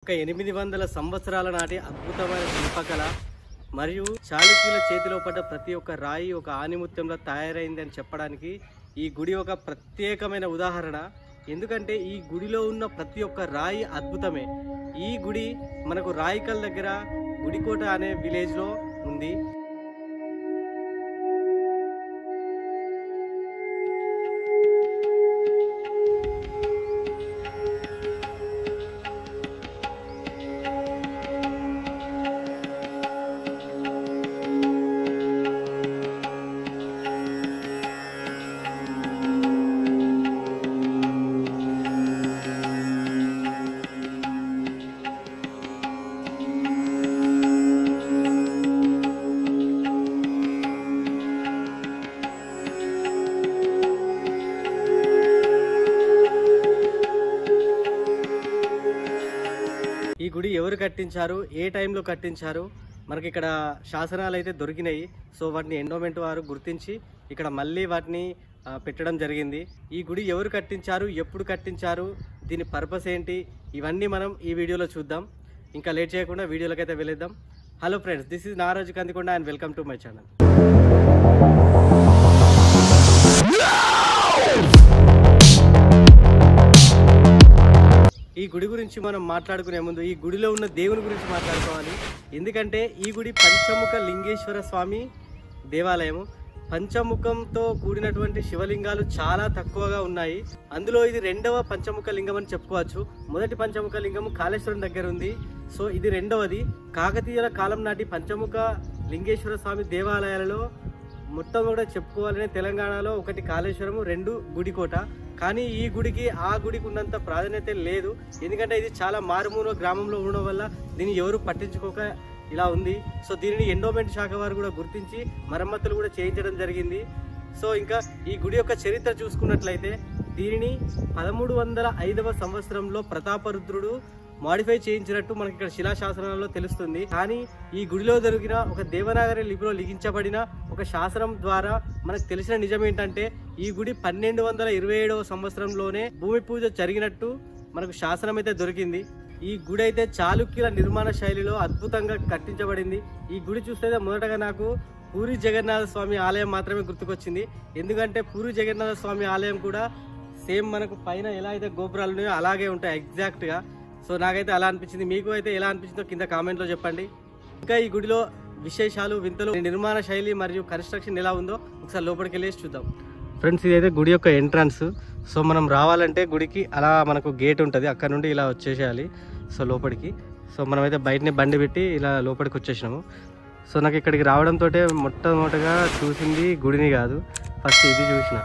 ఒక ఎనిమిది వందల సంవత్సరాల నాటి అద్భుతమైన శిల్పకళ మరియు చాళుక్యుల చేతిలో పడ్డ ప్రతి ఒక్క రాయి ఒక ఆనిముత్యంలో తయారైంది అని చెప్పడానికి ఈ గుడి ఒక ప్రత్యేకమైన ఉదాహరణ ఎందుకంటే ఈ గుడిలో ఉన్న ప్రతి ఒక్క రాయి అద్భుతమే ఈ గుడి మనకు రాయికల్ దగ్గర గుడికోట అనే విలేజ్లో ఉంది ఈ గుడి ఎవరు కట్టించారు ఏ టైంలో కట్టించారు మనకి ఇక్కడ శాసనాలు అయితే దొరికినాయి సో వాటిని ఎండోమెంట్ వారు గుర్తించి ఇక్కడ మళ్ళీ వాటిని ఆ, పెట్టడం జరిగింది ఈ గుడి ఎవరు కట్టించారు ఎప్పుడు కట్టించారు దీని పర్పస్ ఏంటి ఇవన్నీ మనం ఈ వీడియోలో చూద్దాం ఇంకా లేట్ చేయకుండా వీడియోలోకి అయితే వెళ్ళేద్దాం hello friends this is Naraju Kandikonda and welcome to my channel ఈ గుడి గురించి మనం మాట్లాడుకునే ముందు ఈ గుడిలో ఉన్న దేవుని గురించి మాట్లాడుకోవాలి ఎందుకంటే ఈ గుడి పంచముఖ లింగేశ్వర స్వామి దేవాలయము పంచముఖంతో కూడినటువంటి శివలింగాలు చాలా తక్కువగా ఉన్నాయి అందులో ఇది రెండవ పంచముఖ లింగం అని చెప్పుకోవచ్చు మొదటి పంచముఖ లింగం కాళేశ్వరం దగ్గర ఉంది సో ఇది రెండవది కాకతీయుల కాలం నాటి పంచముఖ లింగేశ్వర స్వామి దేవాలయాలలో మొత్తం కూడా చెప్పుకోవాలనే తెలంగాణలో ఒకటి కాళేశ్వరము రెండు గుడికోట కానీ ఈ గుడికి ఆ గుడికి ఉన్నంత ప్రాధాన్యత లేదు ఎందుకంటే ఇది చాలా మారుమూల గ్రామంలో ఉండడం వల్ల దీన్ని ఎవరు పట్టించుకోక ఇలా ఉంది సో దీనిని ఎండోమెంట్ శాఖ వారు కూడా గుర్తించి మరమ్మతులు కూడా చేయించడం జరిగింది సో ఇంకా ఈ గుడి యొక్క చరిత్ర చూసుకున్నట్లయితే దీనిని పదమూడు వందల ఐదవ సంవత్సరంలో ప్రతాపరుద్రుడు మాడిఫై చేయించినట్టు మనకి ఇక్కడ శిలాశాసనాలలో తెలుస్తుంది కానీ ఈ గుడిలో దొరికిన ఒక దేవనాగరి లిపిలో లిఖించబడిన ఒక శాసనం ద్వారా మనకు తెలిసిన నిజం ఏంటంటే ఈ గుడి పన్నెండు వందల ఇరవై ఏడవ సంవత్సరంలోనే భూమి పూజ జరిగినట్టు మనకు శాసనం అయితే దొరికింది ఈ గుడి అయితే చాళుక్యుల నిర్మాణ శైలిలో అద్భుతంగా కట్టించబడింది ఈ గుడి చూస్తే మొదటగా నాకు పూరి జగన్నాథ స్వామి ఆలయం మాత్రమే గుర్తుకొచ్చింది ఎందుకంటే పూరి జగన్నాథ స్వామి ఆలయం కూడా సేమ్ మనకు పైన ఎలా అయితే గోపురాలు ఉన్నాయో అలాగే ఉంటాయి ఎగ్జాక్ట్గా సో నాకైతే అలా అనిపించింది మీకు అయితే ఎలా అనిపించిందో కింద కామెంట్లో చెప్పండి ఇంకా ఈ గుడిలో విశేషాలు వింతలు నిర్మాణ శైలి మరియు కన్స్ట్రక్షన్ ఎలా ఉందో ఒకసారి లోపలికి వెళ్ళేసి చూద్దాం ఫ్రెండ్స్ ఇదైతే గుడి యొక్క ఎంట్రన్స్ సో మనం రావాలంటే గుడికి అలా మనకు గేట్ ఉంటుంది అక్కడ నుండి ఇలా వచ్చేసేయాలి సో లోపలికి సో మనమైతే బయటనే బండి పెట్టి ఇలా లోపలికి వచ్చేసినాము సో నాకు ఇక్కడికి రావడంతో మొట్టమొదటిగా చూసింది గుడిని కాదు ఫస్ట్ ఇది చూసిన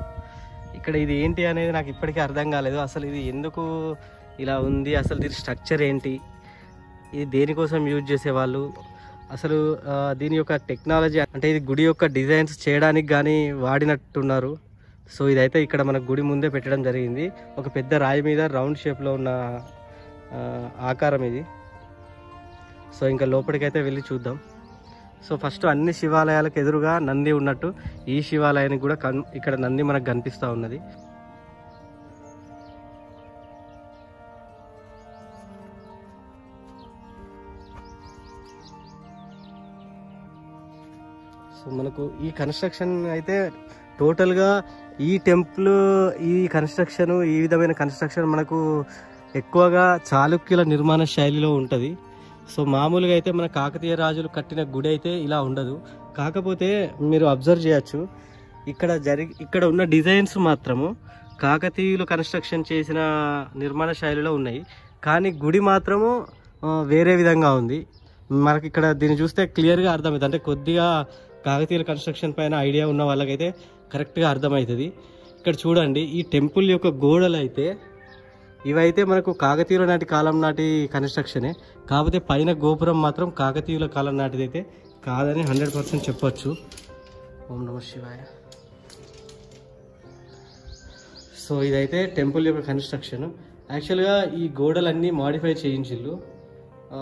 ఇక్కడ ఇది ఏంటి అనేది నాకు ఇప్పటికీ అర్థం కాలేదు అసలు ఇది ఎందుకు ఇలా ఉంది అసలు దీని స్ట్రక్చర్ ఏంటి ఇది దేనికోసం యూజ్ చేసేవాళ్ళు అసలు ఆ, దీని యొక్క టెక్నాలజీ అంటే ఇది గుడి యొక్క డిజైన్స్ చేయడానికి కానీ వాడినట్టున్నారు సో ఇదైతే ఇక్కడ మన గుడి ముందే పెట్టడం జరిగింది ఒక పెద్ద రాయి మీద రౌండ్ షేప్లో ఉన్న ఆ, ఆకారం ఇది సో ఇంకా లోపలికైతే వెళ్ళి చూద్దాం సో ఫస్ట్ అన్ని శివాలయాలకు ఎదురుగా నంది ఉన్నట్టు ఈ శివాలయానికి కూడా కన్ ఇక్కడ నంది మనకు కనిపిస్తూ ఉన్నది సో మనకు ఈ కన్స్ట్రక్షన్ అయితే టోటల్గా ఈ టెంపుల్ ఈ కన్స్ట్రక్షన్ ఈ విధమైన కన్స్ట్రక్షన్ మనకు ఎక్కువగా చాళుక్యుల నిర్మాణ శైలిలో ఉంటుంది సో మామూలుగా అయితే మన కాకతీయ రాజులు కట్టిన గుడి అయితే ఇలా ఉండదు కాకపోతే మీరు అబ్జర్వ్ చేయొచ్చు ఇక్కడ జరిగి ఇక్కడ ఉన్న డిజైన్స్ మాత్రము కాకతీయులు కన్స్ట్రక్షన్ చేసిన నిర్మాణ శైలిలో ఉన్నాయి కానీ గుడి మాత్రము ఆ, వేరే విధంగా ఉంది మనకి ఇక్కడ దీన్ని చూస్తే క్లియర్గా అర్థమవుతుంది అంటే కొద్దిగా కాకతీయుల కన్స్ట్రక్షన్ పైన ఐడియా ఉన్న వాళ్ళకైతే కరెక్ట్గా అర్థమవుతుంది ఇక్కడ చూడండి ఈ టెంపుల్ యొక్క గోడలు అయితే ఇవైతే మనకు కాకతీయుల నాటి కాలం నాటి కన్స్ట్రక్షనే కాకపోతే పైన గోపురం మాత్రం కాకతీయుల కాలం నాటిది అయితే కాదని హండ్రెడ్ పర్సెంట్ చెప్పొచ్చు ఓం నమ శివాయ సో ఇదైతే టెంపుల్ యొక్క కన్స్ట్రక్షన్ యాక్చువల్గా ఈ గోడలన్నీ మాడిఫై చేయించిల్లు ఆ,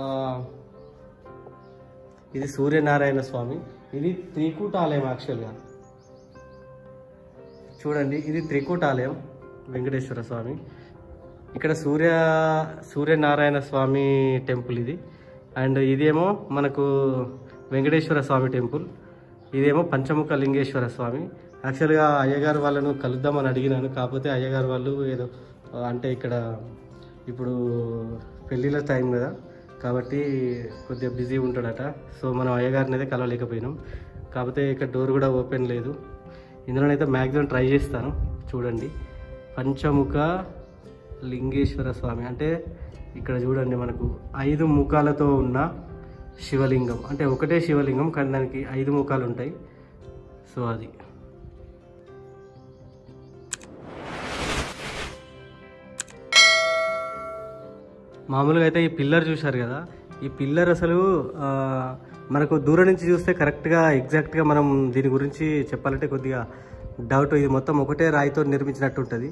ఇది సూర్యనారాయణ స్వామి ఇది త్రికూటాలయం యాక్చువల్గా చూడండి ఇది త్రికూటాలయం వెంకటేశ్వర స్వామి ఇక్కడ సూర్య సూర్యనారాయణ స్వామి టెంపుల్ ఇది అండ్ ఇదేమో మనకు వెంకటేశ్వర స్వామి టెంపుల్ ఇదేమో పంచముఖ లింగేశ్వర స్వామి యాక్చువల్గా అయ్యగారు వాళ్ళను కలుద్దామని అడిగినాను కాకపోతే అయ్యగారు వాళ్ళు ఏదో ఆ, అంటే ఇక్కడ ఇప్పుడు పెళ్ళిళ్ళ టైం కదా కాబట్టి కొద్దిగా బిజీ ఉంటాడట సో మనం అయ్యగారిని అయితే కలవలేకపోయినాం కాకపోతే ఇక్కడ డోర్ కూడా ఓపెన్ లేదు ఇందులోనైతే మ్యాక్సిమం ట్రై చేస్తాను చూడండి పంచముఖ లింగేశ్వర స్వామి అంటే ఇక్కడ చూడండి మనకు ఐదు ముఖాలతో ఉన్న శివలింగం అంటే ఒకటే శివలింగం కానీ దానికి ఐదు ముఖాలు ఉంటాయి సో అది మామూలుగా అయితే ఈ పిల్లర్ చూశారు కదా ఈ పిల్లర్ అసలు ఆ, మనకు దూరం నుంచి చూస్తే కరెక్ట్గా ఎగ్జాక్ట్గా మనం దీని గురించి చెప్పాలంటే కొద్దిగా డౌట్ ఇది మొత్తం ఒకటే రాయితో నిర్మించినట్టు ఉంటుంది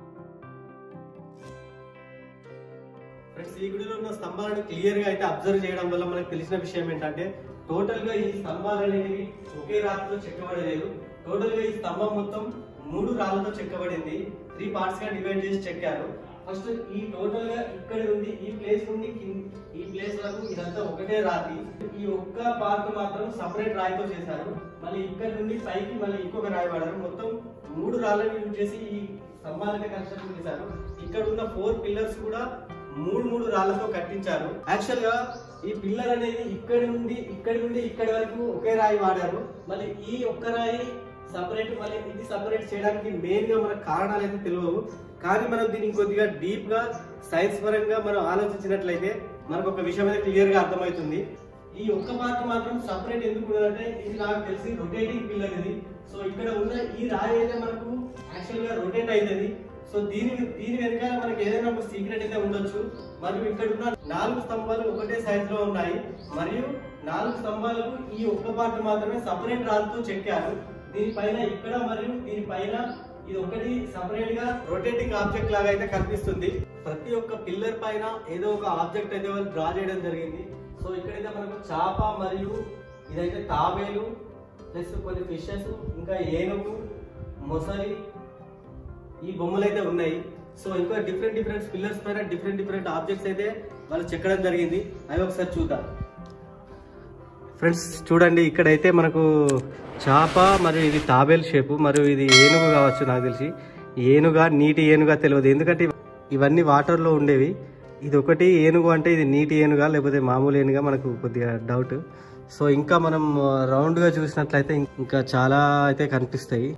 ఫ్రెండ్స్ ఈ గుడిలో ఉన్న స్తంభాలను క్లియర్ గా అయితే అబ్జర్వ్ చేయడం వల్ల మనకు తెలిసిన విషయం ఏంటంటే టోటల్ గా ఈ స్తంభాలు అనేవి ఒకే రాతితో చెక్కబడలేదు టోటల్ గా ఈ స్తంభం మొత్తం మూడు రాళ్లతో చెక్కబడింది త్రీ పార్ట్స్ గా డివైడ్ చేసి చెక్కారు ఫస్ట్ ఈ టోటల్ గా ఇక్కడ నుండి ఈ ప్లేస్ నుండి కింద- ఈ ప్లేస్ వరకు ఇదంతా ఒకటే రాతి ఈ ఒక్క పార్ట్ మాత్రం సపరేట్ రాయితో చేశారు మళ్ళీ ఇక్కడ నుండి పైకి మళ్ళీ ఇంకొక రాయి వాడారు మొత్తం మూడు రాళ్ళని యూజ్ చేసి ఈ స్తంభాలకి కన్స్ట్రక్షన్ చేశారు ఇక్కడ ఉన్న ఫోర్ పిల్లర్స్ కూడా మూడు మూడు రాళ్లతో కట్టించారు యాక్చువల్ గా ఈ పిల్లర్ అనేది ఇక్కడి నుండి ఇక్కడి నుండి ఇక్కడి వరకు ఒకే రాయి వాడారు మళ్ళీ ఈ ఒక్క రాయి సపరేట్ మళ్ళీ ఇది సపరేట్ చేయడానికి మెయిన్ గా మనకు కారణాలు అయితే తెలియవు కానీ మనం దీనికి కొద్దిగా డీప్ గా సైన్స్ పరంగా మనం ఆలోచించినట్లయితే మనకు ఒక విషయం అయితే క్లియర్ గా అర్థమవుతుంది ఈ ఒక్క పార్ట్ మాత్రం సపరేట్ ఎందుకు ఉన్నదంటే ఇది నాకు తెలిసి రొటేటింగ్ పిల్లర్ ఇది సో ఇక్కడ ఉన్న ఈ రాయి అయితే మనకు యాక్చువల్ గా రొటేట్ అవుతుంది సో దీని దీని వెనకాల మనకి ఏదైనా ఒక సీక్రెట్ అయితే ఉండొచ్చు మరియు ఇక్కడ ఉన్న నాలుగు స్తంభాలు ఒకటే సైజ్ లో ఉన్నాయి మరియు నాలుగు స్తంభాలకు ఈ ఒక్క పార్ట్ మాత్రమే సపరేట్ రాళ్ళతో చెక్కారు దీనిపైన ఇక్కడ మరియు దీనిపైన ఇది ఒకటి సపరేట్ గా రొటేటింగ్ ఆబ్జెక్ట్ లాగా అయితే కనిపిస్తుంది ప్రతి ఒక్క పిల్లర్ పైన ఏదో ఒక ఆబ్జెక్ట్ అయితే వాళ్ళు డ్రా చేయడం జరిగింది సో ఇక్కడైతే మనకు చాప మరియు ఇదైతే తాబేలు ప్లస్ కొన్ని ఫిషెస్ ఇంకా ఏనుగు మొసలి ఈ బొమ్మలు అయితే ఉన్నాయి సో ఇంకా డిఫరెంట్ డిఫరెంట్ పిల్లర్స్ పైన డిఫరెంట్ డిఫరెంట్ ఆబ్జెక్ట్స్ అయితే వాళ్ళు చెక్కడం జరిగింది అవి ఒకసారి చూద్దాం ఫ్రెండ్స్ చూడండి ఇక్కడైతే మనకు చాప మరియు ఇది తాబేల్ షేపు మరియు ఇది ఏనుగు కావచ్చు నాకు తెలిసి ఏనుగా నీటి ఏనుగా తెలియదు ఎందుకంటే ఇవ- ఇవన్నీ వాటర్లో ఉండేవి ఇది ఒకటి ఏనుగు అంటే ఇది నీటి ఏనుగా లేకపోతే మామూలు ఏనుగా మనకు కొద్దిగా డౌట్ సో ఇంకా మనం రౌండ్గా చూసినట్లయితే ఇం- ఇంకా చాలా అయితే కనిపిస్తాయి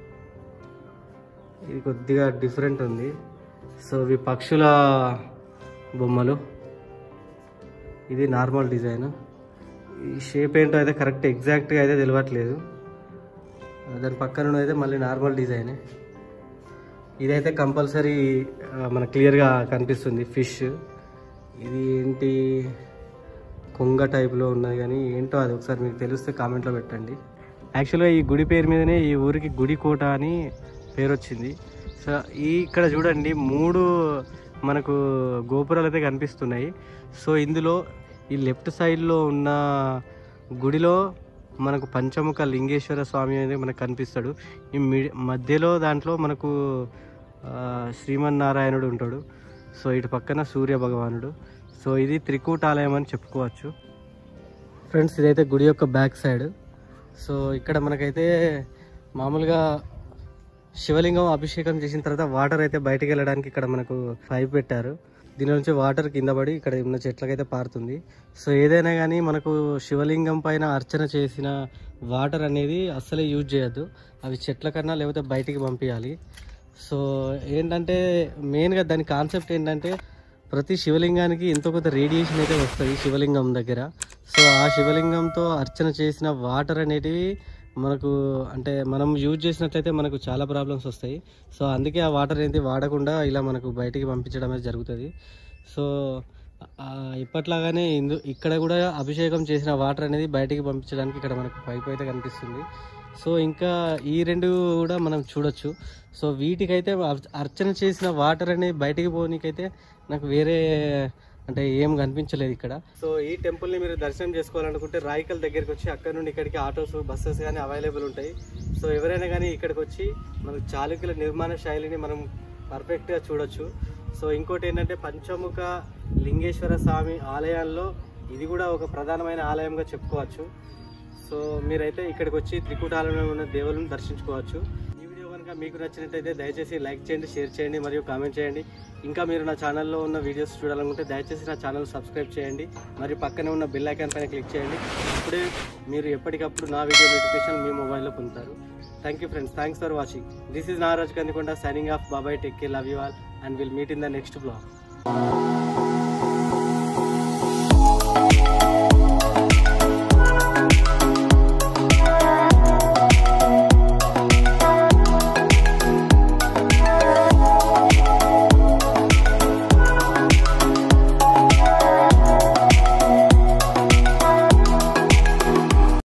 ఇది కొద్దిగా డిఫరెంట్ ఉంది సో ఇవి పక్షుల బొమ్మలు ఇది నార్మల్ డిజైన్ ఈ షేప్ ఏంటో అయితే కరెక్ట్ ఎగ్జాక్ట్గా అయితే తెలియట్లేదు దాని పక్కన అయితే మళ్ళీ నార్మల్ డిజైనే ఇదైతే కంపల్సరీ మనకు క్లియర్గా కనిపిస్తుంది ఫిష్ ఇది ఏంటి కొంగ టైప్లో ఉన్నది కానీ ఏంటో అది ఒకసారి మీకు తెలిస్తే కామెంట్లో పెట్టండి యాక్చువల్గా ఈ గుడి పేరు మీదనే ఈ ఊరికి గుడి కోట అని పేరు వచ్చింది సో ఈ ఇక్కడ చూడండి మూడు మనకు గోపురాలు అయితే కనిపిస్తున్నాయి సో ఇందులో ఈ లెఫ్ట్ సైడ్లో ఉన్న గుడిలో మనకు పంచముఖ లింగేశ్వర స్వామి అనేది మనకు కనిపిస్తాడు ఈ మిడి మధ్యలో దాంట్లో మనకు ఆ, శ్రీమన్నారాయణుడు ఉంటాడు సో ఇటు పక్కన సూర్య భగవానుడు సో ఇది త్రికూటాలయం అని చెప్పుకోవచ్చు ఫ్రెండ్స్ ఇదైతే గుడి యొక్క బ్యాక్ సైడ్ సో ఇక్కడ మనకైతే మామూలుగా శివలింగం అభిషేకం చేసిన తర్వాత వాటర్ అయితే బయటికి వెళ్ళడానికి ఇక్కడ మనకు పైప్ పెట్టారు దీని నుంచి వాటర్ కింద పడి ఇక్కడ ఉన్న చెట్లకైతే పారుతుంది సో ఏదైనా కానీ మనకు శివలింగం పైన అర్చన చేసిన వాటర్ అనేది అస్సలే యూజ్ చేయొద్దు అవి చెట్ల కన్నా లేకపోతే బయటికి పంపించాలి సో ఏంటంటే మెయిన్గా దాని కాన్సెప్ట్ ఏంటంటే ప్రతి శివలింగానికి ఎంతో కొంత రేడియేషన్ అయితే వస్తుంది శివలింగం దగ్గర సో ఆ శివలింగంతో అర్చన చేసిన వాటర్ అనేటివి మనకు అంటే మనం యూజ్ చేసినట్లయితే మనకు చాలా ప్రాబ్లమ్స్ వస్తాయి సో అందుకే ఆ వాటర్ అనేది వాడకుండా ఇలా మనకు బయటికి పంపించడం అనేది జరుగుతుంది సో ఆ, ఇప్పట్లాగానే ఇందు ఇక్కడ కూడా అభిషేకం చేసిన వాటర్ అనేది బయటికి పంపించడానికి ఇక్కడ మనకు పైప్ అయితే కనిపిస్తుంది సో ఇంకా ఈ రెండు కూడా మనం చూడొచ్చు సో వీటికైతే అర్- అర్చన చేసిన వాటర్ అనేది బయటికి పోనీకైతే నాకు వేరే అంటే ఏం కనిపించలేదు ఇక్కడ సో ఈ టెంపుల్ ని మీరు దర్శనం చేసుకోవాలనుకుంటే రాయికల్ దగ్గరికి వచ్చి అక్కడ నుండి ఇక్కడికి ఆటోస్ బస్సెస్ కానీ అవైలబుల్ ఉంటాయి సో ఎవరైనా కానీ ఇక్కడికి వచ్చి మనకు చాళుక్యుల నిర్మాణ శైలిని మనం పర్ఫెక్ట్గా చూడొచ్చు సో ఇంకోటి ఏంటంటే పంచముఖ లింగేశ్వర స్వామి ఆలయాల్లో ఇది కూడా ఒక ప్రధానమైన ఆలయంగా చెప్పుకోవచ్చు సో మీరైతే ఇక్కడికి వచ్చి త్రికూటాలలో ఉన్న దేవులను దర్శించుకోవచ్చు ఈ వీడియో కనుక మీకు నచ్చినట్టయితే దయచేసి లైక్ చేయండి షేర్ చేయండి మరియు కామెంట్ చేయండి ఇంకా మీరు నా ఛానల్లో ఉన్న వీడియోస్ చూడాలనుకుంటే దయచేసి నా ఛానల్ సబ్స్క్రైబ్ చేయండి మరియు పక్కనే ఉన్న బెల్ ఐకాన్ పైన క్లిక్ చేయండి ఇప్పుడే మీరు ఎప్పటికప్పుడు నా వీడియో నోటిఫికేషన్ మీ మొబైల్లో పొందుతారు thank you friends thanks for watching this is Naraj Kandikonda signing off Babai tech love you all and will meet in the next blog